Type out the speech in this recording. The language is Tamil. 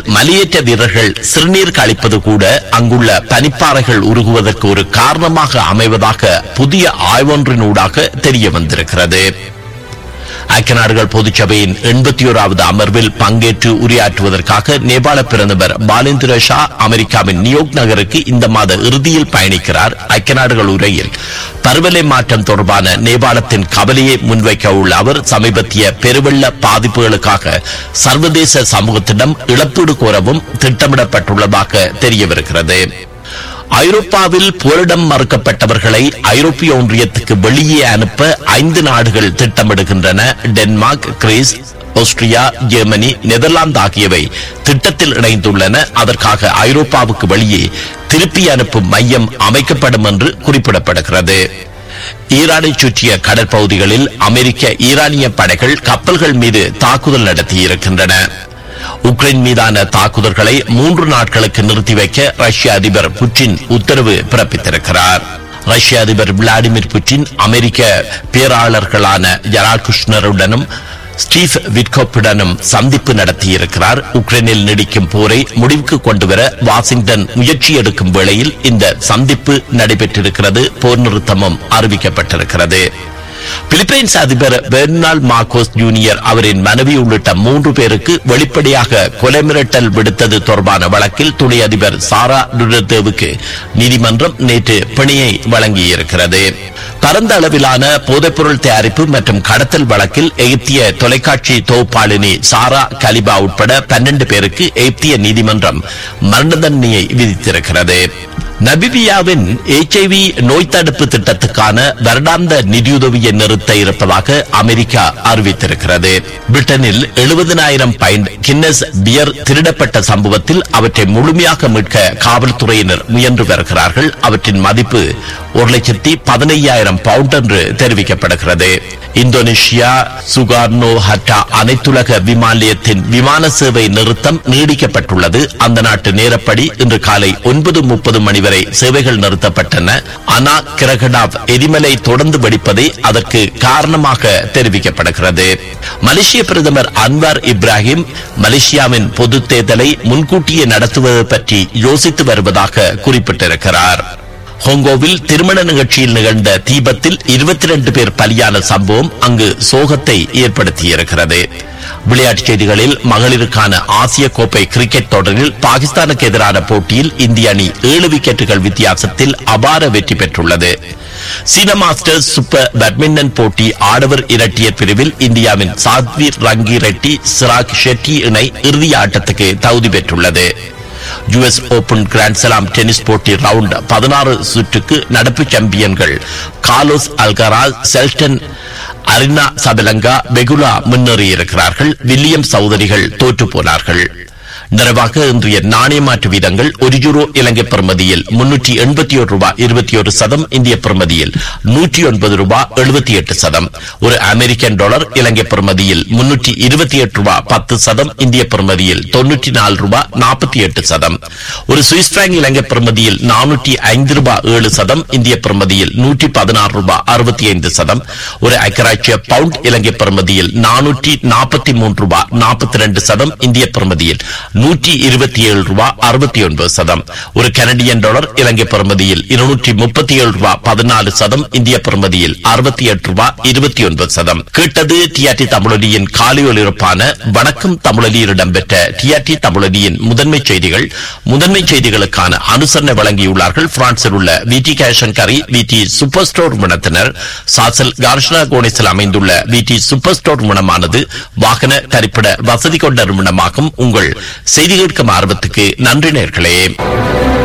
மலையேற்ற வீரர்கள் சிறுநீர் கழிப்பது கூட அங்குள்ள பனிப்பாறைகள் உருகுவதற்கு ஒரு காரணமாக அமைவதாக புதிய ஆய்வொன்றினூடாக தெரிய வந்திருக்கிறது ஐக்கிய நாடுகள் பொதுச்சபையின் எண்பத்தி ஓராவது அமர்வில் பங்கேற்று உரையாற்றுவதற்காக நேபாள பிரதமர் பாலேந்திர ஷா அமெரிக்காவின் நியூயார்க் நகருக்கு இந்த மாத இறுதியில் பயணிக்கிறார் ஐக்கிய நாடுகள் உரையில் பருவநிலை மாற்றம் தொடர்பான நேபாளத்தின் கவலையை முன்வைக்க உள்ள அவர் சமீபத்திய பெருவெள்ள பாதிப்புகளுக்காக சர்வதேச சமூகத்திடம் இழப்பீடு கோரவும் திட்டமிடப்பட்டுள்ளதாக தெரியவிருக்கிறது ஐரோப்பாவில் போரிடம் மறுக்கப்பட்டவர்களை ஐரோப்பிய ஒன்றியத்துக்கு வெளியே அனுப்ப ஐந்து நாடுகள் திட்டமிடுகின்றன Denmark Greece Austria Germany Netherlands ஆகியவை திட்டத்தில் இணைந்துள்ளன அதற்காக ஐரோப்பாவுக்கு வெளியே திருப்பி அனுப்பும் மையம் அமைக்கப்படும் என்று குறிப்பிடப்படுகிறது ஈரானை சுற்றிய கடற்பகுதிகளில் அமெரிக்க ஈரானிய படைகள் கப்பல்கள் மீது தாக்குதல் நடத்தியிருக்கின்றன உக்ரைன் மீதான தாக்குதல்களை மூன்று நாட்களுக்கு நிறுத்தி வைக்க ரஷ்ய அதிபர் புட்டின் உத்தரவு பிறப்பித்திருக்கிறார் ரஷ்ய அதிபர் விளாடிமிர் புட்டின் அமெரிக்க பேராளர்களான ஜெரால் குஷ்னருடனும் ஸ்டீவ் விட்கோப்புடனும் சந்திப்பு நடத்தியிருக்கிறார் உக்ரைனில் நீடிக்கும் போரை முடிவுக்கு கொண்டுவர வாஷிங்டன் முயற்சி எடுக்கும் வேளையில் இந்த சந்திப்பு நடைபெற்றிருக்கிறது போர் நிறுத்தமும் அறிவிக்கப்பட்டிருக்கிறது பிலிப்பைன்ஸ் அதிபர் பெர்னால் மார்கோஸ் ஜூனியர் அவரின் மனைவி உள்ளிட்ட மூன்று பேருக்கு வெளிப்படையாக கொலை மிரட்டல் விடுத்தது தொடர்பான வழக்கில் துணை அதிபர் சாரா டுடர்தேவுக்கு நீதிமன்றம் நேற்று பிணையை வழங்கியிருக்கிறது பரந்த அளவிலான போதைப்பொருள் தயாரிப்பு மற்றும் கடத்தல் வழக்கில் எகிப்திய தொலைக்காட்சி தொகுப்பாளினி சாரா கலிபா உட்பட பன்னெண்டு பேருக்கு எகிப்திய நீதிமன்றம் மரண தண்டனையை விதித்திருக்கிறது நபிபியாவின் எச்ஐவி நோய் தடுப்பு திட்டத்துக்கான வருடாந்த நிதியுதவியை நிறுத்த இருப்பதாக அமெரிக்கா அறிவித்திருக்கிறது பிரிட்டனில் எழுபதனாயிரம் பைண்ட் கின்னஸ் பியர் திருடப்பட்ட சம்பவத்தில் அவற்றை முழுமையாக மீட்க காவல்துறையினர் முயன்று வருகிறார்கள் அவற்றின் மதிப்பு ஒரு லட்சத்தி பதினையாயிரம் பவுண்ட் என்று தெரிவிக்கப்படுகிறது இந்தோனேஷியா சுகார்னோ ஹட்டா அனைத்துலக விமான நிலையத்தின் விமான சேவை நிறுத்தம் நீடிக்கப்பட்டுள்ளது அந்த நாட்டு நேரப்படி இன்று காலை ஒன்பது முப்பது மணி வரை சேவைகள் நிறுத்தப்பட்டன அனா கிரகடாவ் எரிமலை தொடர்ந்து வெடிப்பதே அதற்கு காரணமாக தெரிவிக்கப்படுகிறது மலேசிய பிரதமர் அன்வார் இப்ராஹிம் மலேசியாவின் பொது தேர்தலை முன்கூட்டியே நடத்துவது பற்றி யோசித்து வருவதாக குறிப்பிட்டிருக்கிறார் ஹோங்கோவில் திருமண நிகழ்ச்சியில் நிகழ்ந்த தீபத்தில் இருபத்தி ரெண்டு பேர் பலியான சம்பவம் அங்கு சோகத்தை ஏற்படுத்தியிருக்கிறது விளையாட்டுச் செய்திகளில் மகளிருக்கான ஆசிய கோப்பை கிரிக்கெட் தொடரில் பாகிஸ்தானுக்கு எதிரான போட்டியில் இந்திய அணி ஏழு விக்கெட்டுகள் வித்தியாசத்தில் அபார வெற்றி பெற்றுள்ளது சீன மாஸ்டர்ஸ் சூப்பர் பேட்மிண்டன் போட்டி ஆடவர் இரட்டையர் பிரிவில் இந்தியாவின் சாத்வீர் ரங்கி ரெட்டி சிராக் ஷெட்டி இணை இறுதி ஆட்டத்துக்கு தகுதி பெற்றுள்ளது யுஎஸ் ஓபன் கிராண்ட்ஸ்லாம் டென்னிஸ் போட்டி ரவுண்ட் பதினாறு சுற்றுக்கு நடப்பு சாம்பியன்கள் Carlos Alcaraz Shelton Aryna Sabalenka Pegula முன்னேறியிருக்கிறார்கள் வில்லியம் சௌதரிகள் தோற்று போனார்கள் நிறைவாக இன்றைய நாணய மாற்று வீதங்கள் ஒரு யூரோ இலங்கை பிரமதியில் முன்னூற்றி எண்பத்தி ஒரு ரூபாய் இருபத்தி ஒரு சதம் இந்திய பிரமதியில் நூற்றி ஒன்பது ரூபாய் எழுபத்தி எட்டு சதம் ஒரு அமெரிக்கன் டாலர் இலங்கை பிரமதியில் முன்னூற்றி இருபத்தி எட்டு ரூபாய் பத்து சதம் இந்திய பிரமதியில் தொன்னூற்றி நாலு ரூபாய் நாற்பத்தி எட்டு சதம் ஒரு சுவிஸ் பிராங்க் இலங்கை பிரமதியில் நானூற்றி ஐந்து ரூபாய் ஏழு சதம் இந்திய பிரமதியில் நூற்றி பதினாறு ரூபாய் அறுபத்தி ஐந்து சதம் ஒரு ஐக்கராட்சிய பவுண்ட் இலங்கை பிரமதியில் நானூற்றி நாற்பத்தி மூன்று ரூபாய் நாற்பத்தி ரெண்டு சதம் இந்திய பிரமதியில் நூற்றி இருபத்தி ஏழு ரூபாய் அறுபத்தி ஒன்பது சதம் ஒரு கனடியன் டாலர் இலங்கை பிரமதியில் இருநூற்றி முப்பத்தி ஏழு ரூபாய் பதினாலு சதம் இந்திய பிரமதியில் அறுபத்தி எட்டு ரூபாய் இருபத்தி ஒன்பது சதம் கேட்டது டிஆர்டி தமிழொலியின் காலை ஒலிபரப்பான வணக்கம் தமிழொலியில் இடம்பெற்ற டிஆர்டி தமிழொலியின் முதன்மை செய்திகள் முதன்மை செய்திகளுக்கான அனுசரணை வழங்கியுள்ளார்கள் பிரான்சில் உள்ள விடி கேஷன் கரி விடி சூப்பர் ஸ்டோர் நிறுவனத்தினர் சாசல் கார்ஷனா கோணிஸில் அமைந்துள்ள விடி சூப்பர் ஸ்டோர் நிறுவனமானது வாகன தரிப்பிட வசதி கொண்ட நிறுவனமாகும் உங்கள் செய்தி கேட்கும் ஆர்வத்துக்கு நன்றி நேர்களே